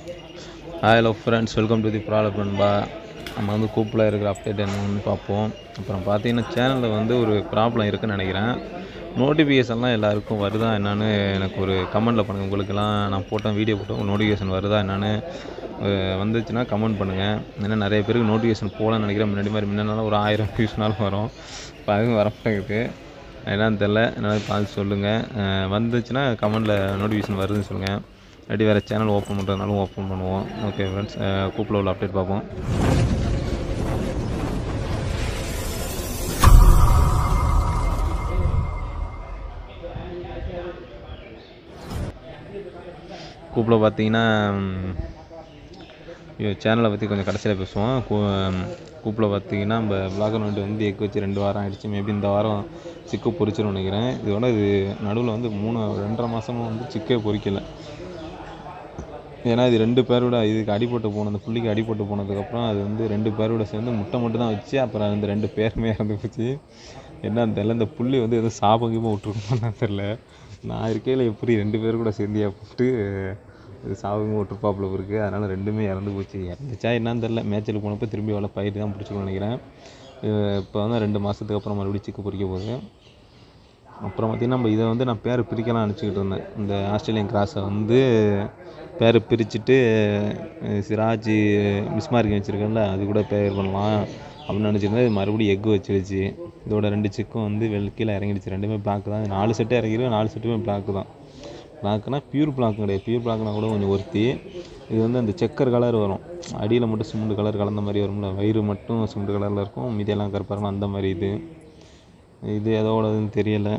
hi hello friends welcome to the product நண்பா நம்ம வந்து கூப்பில் இருக்கிற அப்டேட் என்னன்னு பார்ப்போம் அப்புறம் பார்த்தீங்கன்னா சேனலில் வந்து ஒரு ப்ராப்ளம் இருக்குன்னு நினைக்கிறேன் நோட்டிஃபிகேஷன்லாம் எல்லாருக்கும் வருதா என்னன்னு எனக்கு ஒரு கமெண்ட்டில் பண்ணுங்கள் உங்களுக்கெல்லாம் நான் போட்டேன் வீடியோ போட்டோம் நோட்டிஃபிகேஷன் வருதா என்னன்னு அஹ் வந்துச்சுன்னா கமெண்ட் பண்ணுங்கள் ஏன்னா நிறைய பேருக்கு நோட்டிஃபிகேஷன் போகலன்னு நினைக்கிறேன் முன்னாடி மாதிரி முன்னாடி ஒரு ஆயிரம் வியூஸ்னாலும் வரும் இப்போ அதுவும் வர மாட்டேங்குது என்னன்னு தெரில என்னால் பார்த்து சொல்லுங்கள் அஹ் வந்துச்சுன்னா கமெண்டில் நோட்டிஃபிகேஷன் வருதுன்னு சொல்லுங்கள் இல்லாட்டி வேறு சேனல் ஓப்பன் பண்ணுறதுனாலும் ஓப்பன் பண்ணுவோம் ஓகே ஃப்ரெண்ட்ஸ் கூப்பில் உள்ள அப்டேட் பார்ப்போம் கூப்பில் பார்த்தீங்கன்னா சேனலை பற்றி கொஞ்சம் கடைசியில் பேசுவோம் கூப்பில் பார்த்தீங்கன்னா நம்ம பிளாக் அண்ட் ஒயிட் வந்து எக் வச்சு ரெண்டு வாரம் ஆயிடுச்சு மேபி இந்த வாரம் சிக்கு பொரிச்சிடும் நினைக்கிறேன் இதோட இது நடுவில் வந்து மூணு ரெண்டரை மாதமும் வந்து சிக்கே பொரிக்கலை ஏன்னா இது ரெண்டு பேரோட இதுக்கு அடிபட்டு போனது புள்ளிக்கு அடிபட்டு போனதுக்கப்புறம் அது வந்து ரெண்டு பேரோட சேர்ந்து முட்டை மட்டும் தான் வச்சு அப்புறம் அந்த ரெண்டு பேருமே இறந்து போச்சு என்னன்னு தெரியல இந்த புள்ளி வந்து எதுவும் சாபங்கமாக விட்டுருக்கோம்னு தெரில நான் இருக்கையில் எப்படி ரெண்டு பேர் கூட சேர்ந்து போட்டு இது சாபகமாக விட்டுருப்பாப்புல இருக்குது அதனால் ரெண்டுமே இறந்து போச்சு இறந்துச்சா என்னன்னு தெரில மேட்ச்சுக்கு போனப்போ திரும்பி அவ்வளோ பயிர் தான் பிடிச்சிக்கணும்னு நினைக்கிறேன் இப்போ வந்து ரெண்டு மாதத்துக்கு அப்புறம் மறுபடியும் சிக்கு பொறிக்க போகுது அப்புறம் பார்த்திங்கன்னா நம்ம இதை வந்து நான் பேர் பிரிக்கலாம் நினச்சிக்கிட்டு இருந்தேன் இந்த ஆஸ்திரேலியன் கிராஸை வந்து பேர் பிரிச்சுட்டு அஹ், சிராஜ் மிஸ்மார்க் வச்சுருக்கேன்ல அது கூட பேர் பண்ணலாம் அப்படின்னு நினச்சிருந்தேன் இது மறுபடியும் எக்கு வச்சிருச்சு இதோட ரெண்டு சிக்கும் வந்து வெள் கீழே இறங்கிடுச்சு ரெண்டுமே பிளாக் தான் நாலு செட்டு இறங்கிடும் நாலு செட்டுமே பிளாக் தான் பிளாக்னா பியூர் பிளாக் கிடையாது பியூர் பிளாக்னா கூட கொஞ்சம் ஒருத்தி இது வந்து அந்த செக்கர் கலர் வரும் அடியில் மட்டும் சிமெண்ட் கலர் கலந்த மாதிரி வரும்ல வயிறு மட்டும் சிமெண்ட் கலரில் இருக்கும் மீதியெல்லாம் கருப்பாக இருக்கும் அந்த மாதிரி இது இது எதோடதுன்னு தெரியலை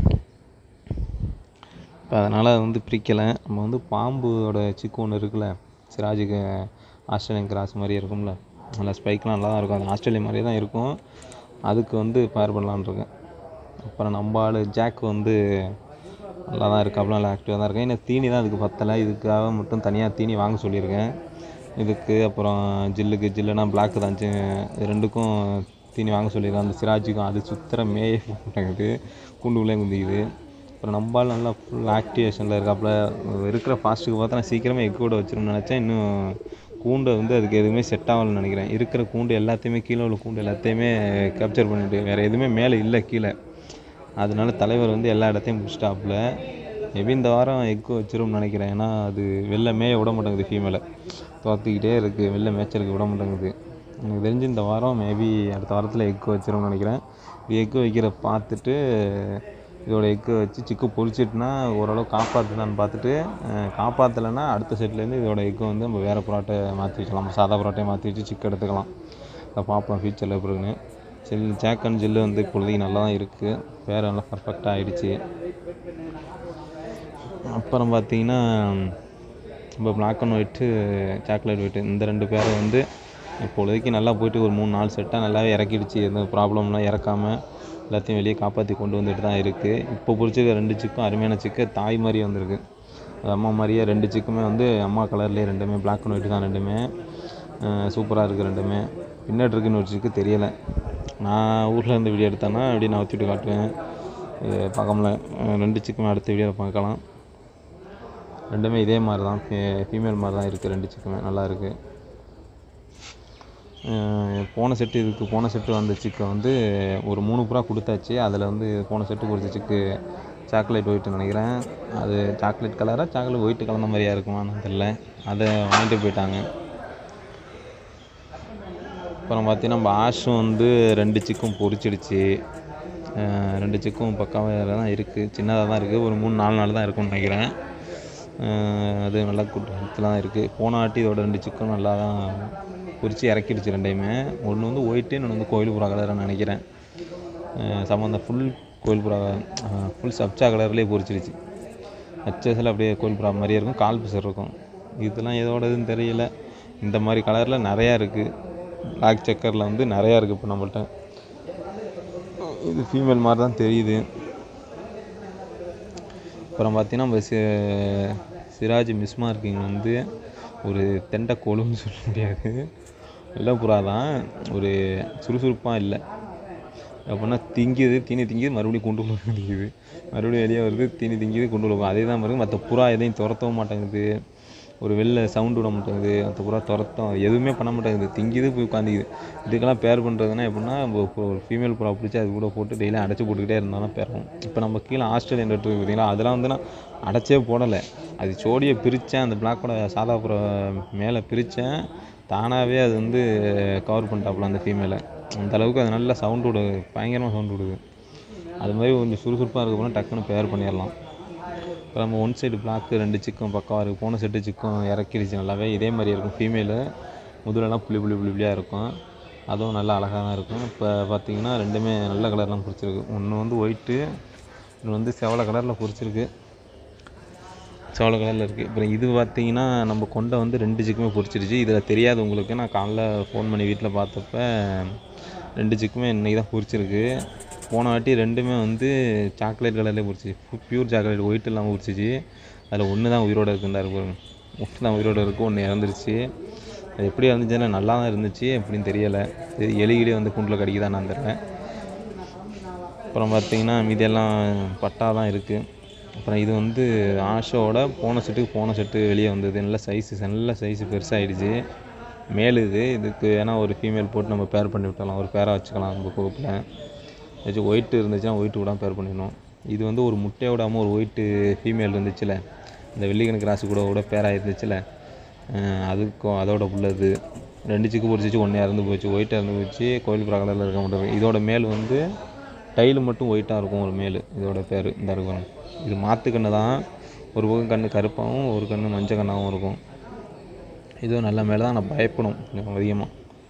இப்போ அதனால் அது வந்து பிரிக்கலை நம்ம வந்து பாம்போட சிக்கு ஒன்று இருக்குல்ல சிராஜுக்கு ஆஸ்திரேலியன் கிராஸ் மாதிரி இருக்கும்ல நல்லா ஸ்பைக்லாம் நல்லா தான் இருக்கும் அது ஆஸ்திரேலியா மாதிரியே தான் இருக்கும் அதுக்கு வந்து பேர் பண்ணலான்னு இருக்கேன் அப்புறம் நம்ம ஆள் ஜாக் வந்து நல்லா தான் இருக்காப்புல நல்லா ஆக்டிவாக தான் இருக்கேன் இன்னும் தீனி தான் அதுக்கு பத்தலை இதுக்காக மட்டும் தனியாக தீனி வாங்க சொல்லியிருக்கேன் இதுக்கு அப்புறம் ஜில்லுக்கு ஜில்லுனா பிளாக் தான் ஜி- இது ரெண்டுக்கும் தீனி வாங்க சொல்லியிருக்கேன் அந்த சிராஜுக்கும் அது சுத்திர மேய மாட்டேங்குது கூண்டுக்குள்ளே குந்திக்குது அப்புறம் நம்பால் நல்லா ஃபுல் ஆக்டிவேஷனில் இருக்காப்புல இருக்கிற ஃபாஸ்ட்டுக்கு பார்த்தா நான் சீக்கிரமாக எக் கூட வச்சிருன்னு நினச்சேன் இன்னும் கூண்டை வந்து அதுக்கு எதுவுமே செட் ஆகலன்னு நினைக்கிறேன் இருக்கிற கூண்டு எல்லாத்தையுமே கீழே உள்ள கூண்டு எல்லாத்தையுமே கேப்சர் பண்ணிட்டு வேறு எதுவுமே மேலே இல்லை கீழே அதனால தலைவர் வந்து எல்லா இடத்தையும் பிடிச்சிட்டாப்புல மேபி இந்த வாரம் எக்கு வச்சிரும்னு நினைக்கிறேன் ஏன்னா அது வெளில மேய விட மாட்டேங்குது ஃபீமேலை துரத்திக்கிட்டே இருக்குது வெளில மேய்ச்சலுக்கு விட மாட்டேங்குது எனக்கு தெரிஞ்சு இந்த வாரம் மேபி அடுத்த வாரத்தில் எக்கு வச்சிரும்னு நினைக்கிறேன் இது எக்கு வைக்கிற பார்த்துட்டு இதோட எக்கு வச்சு சிக்கு பொரிச்சிட்டுனா ஓரளவு காப்பாற்றுதான்னு பார்த்துட்டு காப்பாற்றலைன்னா அடுத்த செட்லேருந்து இதோட எக்கு வந்து நம்ம வேறு புறாட்டை மாற்றி வச்சுக்கலாம் சாதா புறாட்டையை மாற்றி வச்சு சிக்கு எடுத்துக்கலாம் அதை பார்ப்போம் ஃபியூச்சரில் எப்படின்னு செல் ஜாக் அண்ட் ஜில்லு வந்து இப்பொழுதைக்கு நல்லா தான் இருக்குது பேர் நல்லா பர்ஃபெக்டாக ஆகிடுச்சு அப்புறம் பார்த்தீங்கன்னா இப்போ black and white chocolate white இந்த ரெண்டு பேரை வந்து இப்பொழுதைக்கு நல்லா போயிட்டு ஒரு மூணு நாலு செட்டாக நல்லாவே இறக்கிடுச்சு எந்த ப்ராப்ளம்லாம் இறக்காமல் எல்லாத்தையும் வெளியே காப்பாற்றி கொண்டு வந்துட்டு தான் இருக்குது இப்போ பிடிச்சிருக்க ரெண்டு சிக்கும் அருமையான சிக்கு தாய் மாதிரி வந்திருக்கு அது அம்மா மாதிரியே ரெண்டு சிக்குமே வந்து அம்மா கலர்லேயே ரெண்டுமே பிளாக் அண்ட் ஒயிட் தான் ரெண்டுமே சூப்பராக இருக்குது ரெண்டுமே பின்னாடி இருக்குன்னு ஒரு சிக்கு தெரியலை நான் ஊரில் இருந்து வீடியோ எடுத்தேன்னா அப்படியே நான் வச்சுட்டு காட்டுவேன் இது பார்க்கல ரெண்டு சிக்குமே அடுத்த வீடியோவில் பார்க்கலாம் ரெண்டுமே இதே மாதிரி தான் ஃபீமேல் மாதிரி தான் இருக்குது ரெண்டு சிக்குமே நல்லா இருக்குது அஹ் போன செட்டு இதுக்கு போன செட்டு வந்த சிக்கை வந்து ஒரு மூணு புறா கொடுத்தாச்சு அதில் வந்து போன செட்டு கொடுத்த சிக்கு சாக்லேட் ஒயிட்டு நினைக்கிறேன் அது சாக்லேட் கலராக சாக்லேட் ஒயிட்டு கலந்த மாதிரியா இருக்குமான்னு தெரில அதை வாங்கிட்டு போயிட்டாங்க அப்புறம் பார்த்தீங்கன்னா நம்ம ஆஷும் வந்து ரெண்டு சிக்கும் பொரிச்சிடுச்சு அஹ் ரெண்டு சிக்கும் பக்காவாக தான் இருக்குது சின்னதாக தான் இருக்குது ஒரு மூணு நாலு நாள் தான் இருக்கும்னு நினைக்கிறேன் அஹ் அது நல்லா குட் ஹெல்த்தில் தான் இருக்குது போன வாட்டி இதோட ரெண்டு சிக்கும் நல்லா தான் பொரிச்சு இறக்கிடுச்சு ரெண்டையுமே ஒன்று வந்து ஒயிட்டு இன்னொன்று வந்து கோயில் புறா கலர்னு நினைக்கிறேன் அஹ் சம்மந்தம் ஃபுல் கோயில் புறா ஃபுல் சப்ஜா கலர்லேயே பொரிச்சிடுச்சு ஹச்எஸ்எல் அப்படியே கோயில் புறா மாதிரியே இருக்கும் கால் பிசர் இருக்கும் இதெல்லாம் எதோடதுன்னு தெரியல இந்த மாதிரி கலரில் நிறையா இருக்குது பிளாக் செக்கரில் வந்து நிறையா இருக்குது இப்போ நம்மள்ட்ட இது ஃபீமேல் மாதிரி தான் தெரியுது அப்புறம் பார்த்தீங்கன்னா நம்ம சி சிராஜ் மிஸ்மார்க்கிங் வந்து ஒரு தெண்டை கொழுன்னு சொல்ல முடியாது வெள்ளை புறா தான் ஒரு சுறுசுறுப்பாக இல்லை அப்படின்னா திங்குது தீனி திங்குது மறுபடியும் கொண்டு போக திங்குது மறுபடியும் வெளியே வருது தீனி திங்குது கொண்டு போகும் அதே தான் பாருங்க மற்ற புறா எதையும் துரத்தவும் மாட்டேங்குது ஒரு வெளில சவுண்டு விட மாட்டேங்குது அது பூரா துரத்தும் எதுவுமே பண்ண மாட்டேங்குது திங்கிது போய் உட்காந்துக்குது இதுக்கெல்லாம் பேர் பண்ணுறதுனா எப்படின்னா இப்போ இப்போ ஒரு ஃபீமேல் புறா பிடிச்சி அது கூட போட்டு டெய்லியும் அடைச்சி போட்டுக்கிட்டே இருந்தாலும் பேரும் இப்போ நம்ம கீழே ஆஸ்திரேலியன் ரெட் இருக்கு பார்த்தீங்களா அதெல்லாம் வந்து நான் அடைச்சே போடலை அது ஜோடியை பிரித்தேன் அந்த பிளாக்கோட சாதா புறா மேலே பிரித்தேன் தானாகவே அது வந்து கவர் பண்ணிட்டாப்புல அந்த ஃபீமேலை அந்த அளவுக்கு அது நல்லா சவுண்டு விடுது பயங்கரமாக சவுண்டு விடுது அது மாதிரி கொஞ்சம் சுறுசுறுப்பாக இருக்கப்புறம் டக்குன்னு பேர் பண்ணிடலாம் இப்போ நம்ம ஒன் சைடு பிளாக்கு ரெண்டு சிக்கும் பக்காவாக இருக்குது போன செட்டு சிக்கும் இறக்கிடுச்சு நல்லாவே இதே மாதிரி இருக்கும் ஃபீமேலு முதலெல்லாம் புள்ளி புள்ளி புள்ளி புள்ளியாக இருக்கும் அதுவும் நல்லா அழகாக தான் இருக்கும் இப்போ பார்த்தீங்கன்னா ரெண்டுமே நல்ல கலர்லாம் பிடிச்சிருக்கு ஒன்று வந்து ஒயிட்டு இன்னொன்று வந்து செவலை கலரில் பிடிச்சிருக்கு செவலை கலரில் இருக்குது அப்புறம் இது பார்த்தீங்கன்னா நம்ம கொண்டை வந்து ரெண்டு சிக்குமே பொரிச்சிருச்சு இதில் தெரியாது உங்களுக்கு நான் காலைல ஃபோன் பண்ணி வீட்டில் பார்த்தப்ப ரெண்டு சிக்குமே இன்றைக்கி தான் பொரிச்சிருக்கு போன வாட்டி ரெண்டுமே வந்து சாக்லேட் கலர்லேயே பொரிச்சிச்சு பியூர் சாக்லேட் ஒயிட் இல்லாமல் பொரிச்சிச்சு அதில் ஒன்று தான் உயிரோடு இருக்குந்தாரு பாருங்க ஒன்று தான் உயிரோடு இருக்குது ஒன்று இறந்துருச்சு அது எப்படி இருந்துச்சுன்னா நல்லா தான் இருந்துச்சு எப்படின்னு தெரியலை இது எலிகிலே வந்து கூண்டில் கடிக்குதான்னு நான் தெரியல அப்புறம் பார்த்தீங்கன்னா மீதியெல்லாம் பட்டா தான் இருக்குது அப்புறம் இது வந்து ஆஷோட போன செட்டுக்கு போன செட்டு வெளியே வந்தது நல்ல சைஸு நல்ல சைஸு பெருசாகிடுச்சு மேல் இது இதுக்கு வேணால் ஒரு ஃபீமேல் போட்டு நம்ம பேர் பண்ணி விட்டலாம் ஒரு பேராக வச்சுக்கலாம் நம்ம கோப்பில் ஏதாச்சும் ஒயிட்டு இருந்துச்சுன்னா ஒயிட்டு கூட பேர் பண்ணிடணும் இது வந்து ஒரு முட்டையை விடாமல் ஒரு ஒயிட்டு ஃபீமேல் இருந்துச்சுல இந்த வெள்ளிக்கணக்கு ராசி கூட கூட பேராக இருந்துச்சுல அஹ் அதுக்கும் அதோட உள்ளது ரெண்டு சிக்கு பொரிச்சிச்சு ஒன்று இறந்து போச்சு ஒயிட்டாக இறந்து போச்சு கோயில் புறா கலரில் இருக்க மாட்டேன் இதோட மேல் வந்து டைலு மட்டும் ஒயிட்டாக இருக்கும் ஒரு மேல் இதோட பேர் இந்த இருக்கும் இது மாற்று கண்ணு தான் ஒரு பக்கம் கண்ணு கருப்பாகவும் ஒரு கண்ணு மஞ்சள் கண்ணாகவும் இருக்கும் இதுவும் நல்ல மேலே தான் நான் பயப்படும் கொஞ்சம் அதிகமாக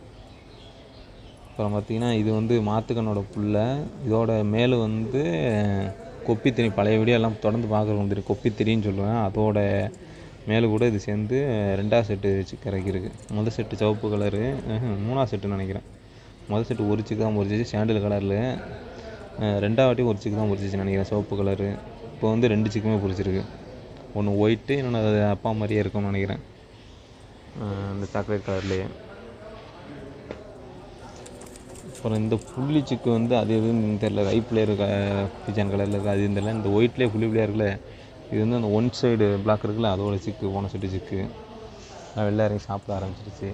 அப்புறம் பார்த்தீங்கன்னா இது வந்து மாத்துக்கண்ணோட புல்ல இதோட மேலே வந்து கொப்பித்திரி பழைய வீடியோ எல்லாம் தொடர்ந்து பார்க்குறவங்க தெரியும் கொப்பித்திரின்னு சொல்லுவேன் அதோட மேலே கூட இது சேர்ந்து ரெண்டாவது செட்டு சிக்கு இறக்கிருக்கு முதல் செட்டு சிவப்பு கலரு மூணாவது செட்டுன்னு நினைக்கிறேன் முதல் செட்டு ஒரு சிக்கு தான் பொரிச்சிச்சு சாண்டில் கலரில் ரெண்டாவது வாட்டி ஒரு சிக்கு தான் பொரிச்சிச்சு நினைக்கிறேன் சிவப்பு கலரு இப்போ வந்து ரெண்டு சிக்குமே பொரிச்சிருக்கு ஒன்று ஒயிட்டு இன்னொன்று அது அப்பா மாதிரியே இருக்கும்னு நினைக்கிறேன் அஹ் இந்த சாக்லேட் கலர்லேயே அப்புறம் இந்த புள்ளி சிக்கு வந்து அது எதுன்னு தெரில ரைப்பில் இருக்க பிஜான் கலரில் இருக்குது அது தெரியல இந்த ஒயிட்லேயே புள்ளி புள்ளியாக இருக்குல்ல இது வந்து அந்த ஒன் சைடு பிளாக் இருக்குல்ல அதோட சிக்கு போன சைடு சிக்கு நான் வெளில இறங்கி சாப்பிட ஆரம்பிச்சிருச்சு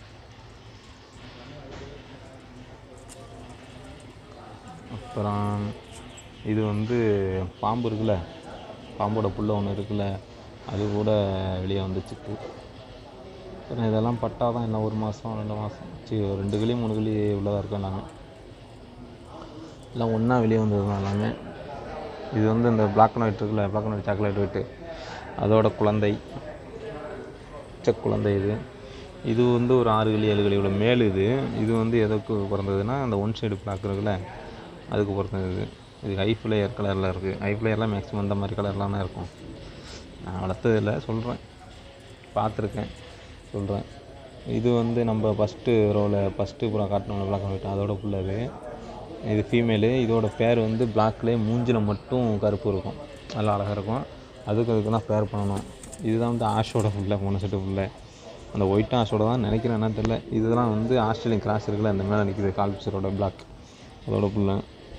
அப்புறம் இது வந்து பாம்பு இருக்குல்ல பாம்போட புல்ல ஒன்று இருக்குல்ல அது கூட வெளியே வந்துச்சுக்கு அப்புறம் இதெல்லாம் பட்டா தான் என்ன ஒரு மாதம் ரெண்டு மாதம் சரி ஒரு ரெண்டு கிளி மூணு கிளி உள்ளதாக இருக்கும் எல்லாமே எல்லாம் ஒன்றா வெளியே வந்தது தான் எல்லாமே இது வந்து இந்த பிளாக் அண்ட் ஒயிட் இருக்குல்ல black and white chocolate white அதோட குழந்தை பச்சை குழந்தை இது இது வந்து ஒரு ஆறு கிளி ஏழு கிளியோட மேல் இது இது வந்து எதுக்கு பிறந்ததுன்னா அந்த ஒன் சைடு பிளாக் இருக்குல்ல அதுக்கு பிறந்தது இது இது ஹை ஃப்ளேயர் கலரில் இருக்குது ஹை ஃப்ளேயர்லாம் மேக்ஸிமம் இந்த மாதிரி கலர்லாம் தான் இருக்கும் நான் வளர்த்ததில்ல சொல்கிறேன் பார்த்துருக்கேன் சொல்கிறேன் இது வந்து நம்ம ஃபஸ்ட்டு ரோவில் ஃபஸ்ட்டு புறா காட்டினோம்ல பிளாக் அண்ட் ஒயிட் அதோட புள்ளது இது ஃபீமேலு இதோட பேர் வந்து பிளாக்லேயே மூஞ்சில் மட்டும் கருப்பு இருக்கும் நல்லா அழகாக இருக்கும் அதுக்கு அதுக்கு தான் பேர் பண்ணணும் இதுதான் வந்து ஆஷோட ஃபுல்ல மூணு செட்டு ஃபுல்ல அந்த ஒயிட்டும் ஆஷோட தான் நினைக்கிறேன் என்னன்னு தெரில இதெல்லாம் வந்து ஆஸ்திரேலியன் கிராஸ் இருக்குல்ல இந்த மேலே நிற்கிது கால்பிசரோட பிளாக் அதோட புள்ள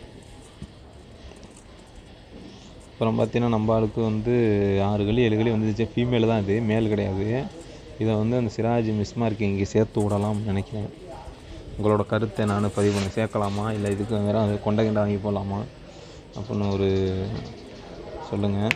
அப்புறம் பார்த்தீங்கன்னா நம்ம ஆளுக்கு வந்து ஆறு களி ஏழு களி வந்துச்சு ஃபீமேல் தான் இது மேல் கிடையாது இதை வந்து அந்த சிராஜ் மிஸ்மார்க்கு இங்கே சேர்த்து விடலாம்னு நினைக்கிறேன் உங்களோட கருத்தை நான் பதிவு பண்ண சேர்க்கலாமா இல்லை இதுக்கு வேறு அது கொண்டை கிண்டை வாங்கி போடலாமா அப்படின்னு ஒரு சொல்லுங்கள்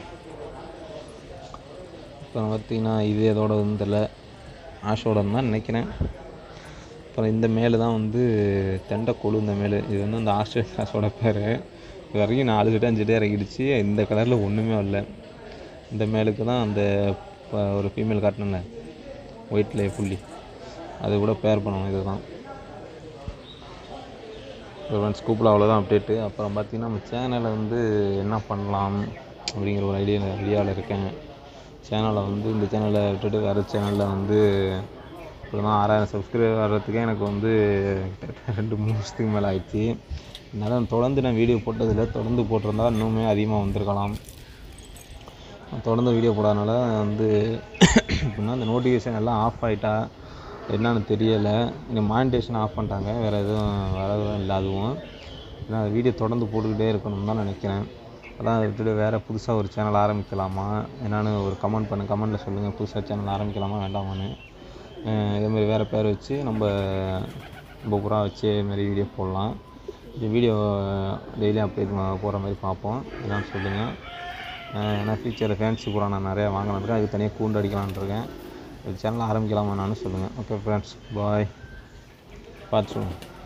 அப்புறம் பார்த்தீங்கன்னா இது எதோட வந்து தெரில ஆஷோட தான் நினைக்கிறேன் அப்புறம் இந்த மேலு தான் வந்து தெண்டைக்கொழு இந்த மேலு இது வந்து அந்த ஆஸ்திரேலியன் கிளாஸோட பேர் இது வரைக்கும் நாலு செட்டு அஞ்சு செட்டு இறங்கிடுச்சு இந்த கலரில் ஒன்றுமே வரல இந்த மேலுக்கு தான் அந்த ப- ஒரு ஃபீமேல் காட்டினேன்ல ஒயிட்லேயே புள்ளி அது கூட பேர் பண்ணணும் இதுதான் ஃப்ரெண்ட்ஸ் கூப்பிட அவ்வளோதான் அப்டேட்டு அப்புறம் பார்த்தீங்கன்னா நம்ம சேனலை வந்து என்ன பண்ணலாம் அப்படிங்கிற ஒரு ஐடியா ஐடியாவில் இருக்கேன் சேனலை வந்து இந்த சேனலை விட்டுட்டு வேறு சேனலில் வந்து இப்போதான் ஆறாயிரம் சப்ஸ்கிரைபர் வர்றதுக்கே எனக்கு வந்து கிட்டத்தட்ட ரெண்டு மூணு வருஷத்துக்கு மேலே ஆயிடுச்சு அதனால் தொடர்ந்து நான் வீடியோ போட்டதில்லை தொடர்ந்து போட்டிருந்தா இன்னுமே அதிகமாக வந்திருக்கலாம் நான் தொடர்ந்து வீடியோ போடாதனால வந்து எப்படின்னா இந்த நோட்டிஃபிகேஷன் எல்லாம் ஆஃப் ஆகிட்டா என்னன்னு தெரியலை இந்த மானிட்டேஷன் ஆஃப் பண்ணிட்டாங்க வேறு எதுவும் வேறு எதுவும் இல்லை அதுவும் ஏன்னா வீடியோ தொடர்ந்து போட்டுக்கிட்டே இருக்கணும்னு தான் நினைக்கிறேன் அதான் அதை விட்டுட்டு வேறு புதுசாக ஒரு சேனல் ஆரம்பிக்கலாமா என்னன்னு ஒரு கமெண்ட் பண்ணு கமெண்ட்டில் சொல்லுங்கள் புதுசாக சேனல் ஆரம்பிக்கலாமா வேண்டாமான்னு அஹ் இதேமாரி வேறு பேர் வச்சு நம்ம நம்ம பூரா வச்சு இதுமாரி வீடியோ போடலாம் இந்த வீடியோ டெய்லியும் அப்டேட் போகிற மாதிரி பார்ப்போம் என்னன்னு சொல்லுங்கள் ஏன்னா ஃபியூச்சரில் ஃபேன்சி பூரா நான் நிறையா வாங்கலான்னு இருக்கேன் அதுக்கு தனியாக கூண்டு அடிக்கலான்னு இருக்கேன் ஒரு சேனல் ஆரம்பிக்கலாமா நானும் சொல்லுங்கள் ஓகே ஃப்ரெண்ட்ஸ் பாய் பார்த்து சொல்லுங்கள்